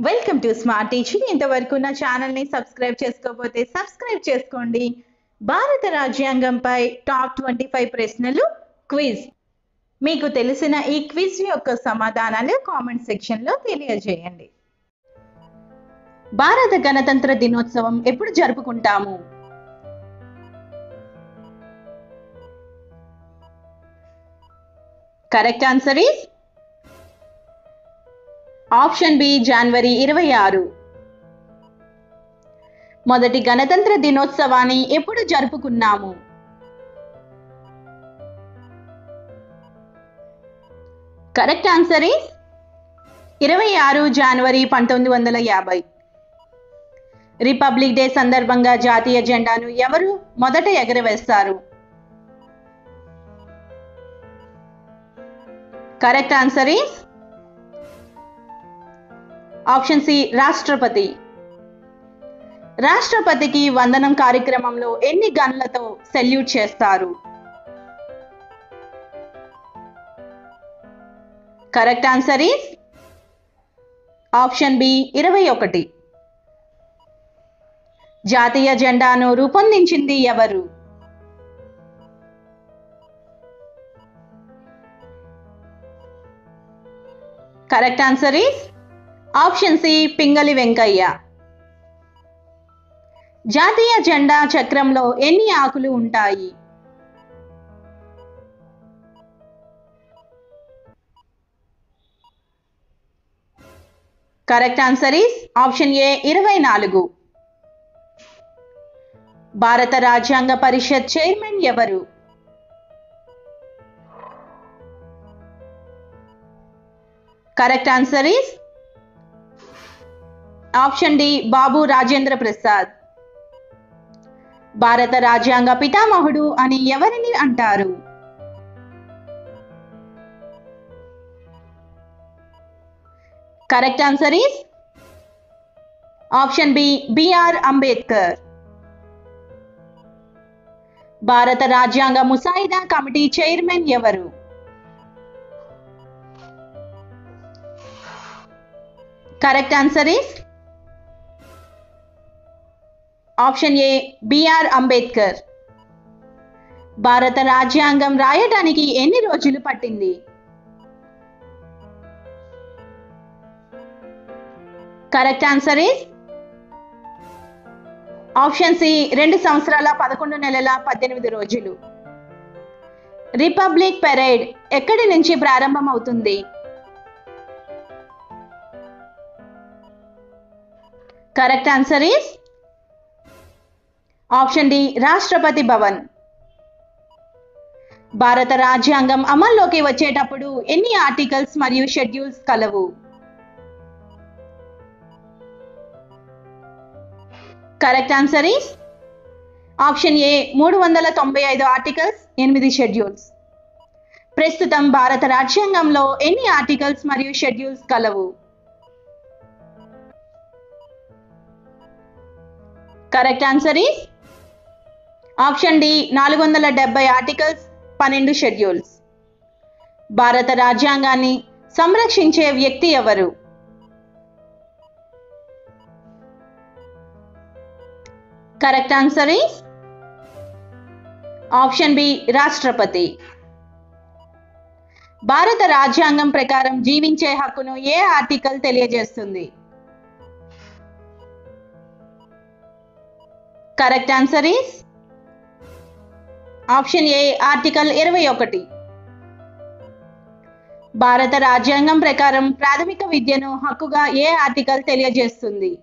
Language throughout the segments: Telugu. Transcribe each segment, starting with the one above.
వెల్కమ్ టు స్మార్ట్ టీచింగ్ ఇంతవరకు నా ఛానల్ని సబ్స్క్రైబ్ చేసుకోకపోతే సబ్స్క్రైబ్ చేసుకోండి భారత రాజ్యాంగంపై టాప్ ట్వంటీ ఫైవ్ ప్రశ్నలు క్విజ్ మీకు తెలిసిన ఈ క్విజ్ యొక్క సమాధానాలు కామెంట్ సెక్షన్లో తెలియజేయండి భారత గణతంత్ర దినోత్సవం ఎప్పుడు జరుపుకుంటాము correct answer is option B జనవరి ఇరవై ఆరు మొదటి గణతంత్ర దినోత్సవాన్ని ఎప్పుడు జరుపుకున్నాము కరెక్ట్ ఆన్సర్ ఈస్ ఇరవై ఆరు జనవరి పంతొమ్మిది వందల యాభై రిపబ్లిక్ డే సందర్భంగా జాతీయ జెండాను ఎవరు మొదట ఎగరవేస్తారు correct answer is option C రాష్ట్రపతి రాష్ట్రపతికి వందనం కార్యక్రమంలో ఎన్ని గన్లతో సెల్యూట్ చేస్తారు correct answer is option B ఇరవై ఒకటి జాతీయ జెండాను రూపొందించింది ఎవరు correct answer is option C Pingali Venkayya జాతీయ జెండా చక్రంలో ఎన్ని ఆకులు ఉంటాయి correct answer is option A ఇరవై నాలుగు భారత రాజ్యాంగ పరిషత్ చైర్మన్ ఎవరు correct answer is option D Babu Rajendra Prasad భారత రాజ్యాంగ పితామహుడు అని ఎవరిని అంటారు correct answer is option B BR Ambedkar భారత రాజ్యాంగ ముసాయిదా కమిటీ చైర్మన్ ఎవరు correct answer is option A BR Ambedkar భారత రాజ్యాంగం రాయడానికి ఎన్ని రోజులు పట్టింది correct answer is option C రెండు సంవత్సరాల పదకొండు నెలల పద్దెనిమిది రోజులు రిపబ్లిక్ పెరేడ్ ఎక్కడి నుంచి ప్రారంభం అవుతుంది correct answer is option D Rashtrapati Bhavan భారత రాజ్యాంగం అమల్లోకి వచ్చేటప్పుడు ఎన్ని ఆర్టికల్స్ మరియు షెడ్యూల్స్ కలవు correct answer is option A మూడు వందల తొంభై ఐదు ఆర్టికల్స్ ఎనిమిది షెడ్యూల్స్ ప్రస్తుతం భారత రాజ్యాంగంలో ఎన్ని ఆర్టికల్స్ మరియు షెడ్యూల్స్ కలవు correct answer is option D నాలుగు వందల డెబ్బై ఆర్టికల్స్ పన్నెండు షెడ్యూల్స్ భారత రాజ్యాంగాన్ని సంరక్షించే వ్యక్తి ఎవరు correct answer is option B రాష్ట్రపతి భారత రాజ్యాంగం ప్రకారం జీవించే హక్కును ఏ ఆర్టికల్ తెలియజేస్తుంది correct answer is option A article ఇరవై ఒకటి భారత రాజ్యాంగం ప్రకారం ప్రాథమిక విద్యను హక్కుగా ఏ ఆర్టికల్ తెలియజేస్తుంది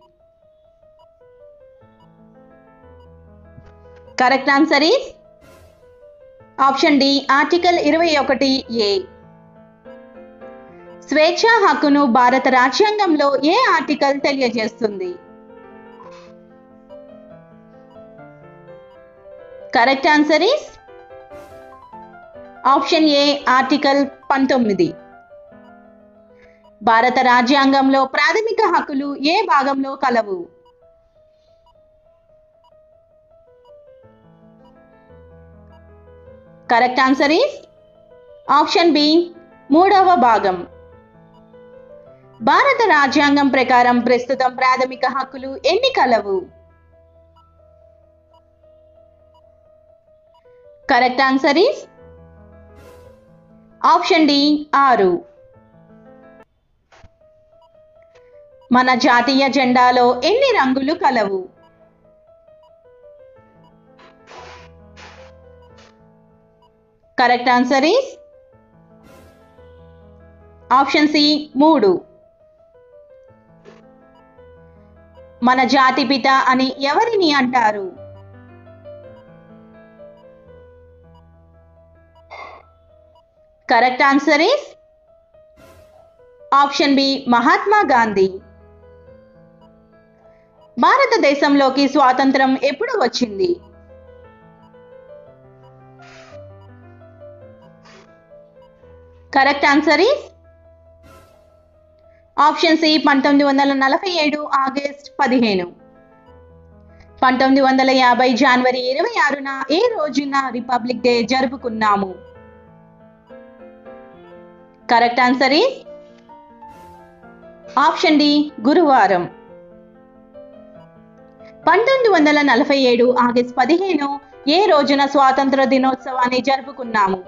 correct answer is option D article ఇరవై ఒకటి ఏ స్వేచ్ఛా హక్కును భారత రాజ్యాంగంలో ఏ ఆర్టికల్ తెలియజేస్తుంది correct answer is option A article పంతొమ్మిది భారత రాజ్యాంగంలో ప్రాథమిక హక్కులు ఏ భాగంలో కలవు correct answer is option B మూడవ భాగం భారత రాజ్యాంగం ప్రకారం ప్రస్తుతం ప్రాథమిక హక్కులు ఎన్ని కలవు correct answer is option D ఆరు మన జాతీయ జెండాలో ఎన్ని రంగులు కలవు correct answer is option C మూడు మన జాతిపిత అని ఎవరిని అంటారు correct answer is option B Mahatma Gandhi భారతదేశంలోకి స్వాతంత్రం ఎప్పుడు వచ్చింది correct answer is option C పంతొమ్మిది వందల నలభై ఏడు ఆగస్ట్ పదిహేను పంతొమ్మిది వందల యాభై జనవరి ఇరవై ఆరున ఏ రోజున రిపబ్లిక్ డే జరుపుకున్నాము correct answer is option D గురువారం పంతొమ్మిది వందల నలభై ఏడు ఆగస్ట్ పదిహేను ఏ రోజున స్వాతంత్ర దినోత్సవాన్ని జరుపుకున్నాము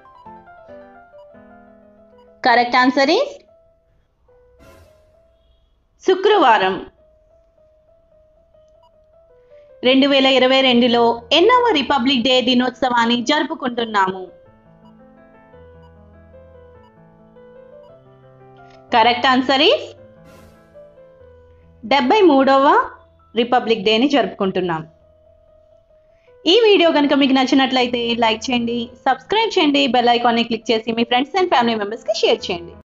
కరెక్ట్ ఆన్సర్ ఈస్ శుక్రవారం రెండు వేల ఇరవై రెండులో ఎన్నవ రిపబ్లిక్ డే దినోత్సవాన్ని జరుపుకుంటున్నాము కరెక్ట్ ఆన్సర్ ఈస్ డెబ్బై మూడవ రిపబ్లిక్ డేని జరుపుకుంటున్నాం ఈ వీడియో కనుక మీకు నచ్చినట్లయితే లైక్ చేయండి సబ్స్క్రైబ్ చేయండి బెల్ ఐకాన్ని క్లిక్ చేసి మీ ఫ్రెండ్స్ అండ్ ఫ్యామిలీ మెంబర్స్కి షేర్ చేయండి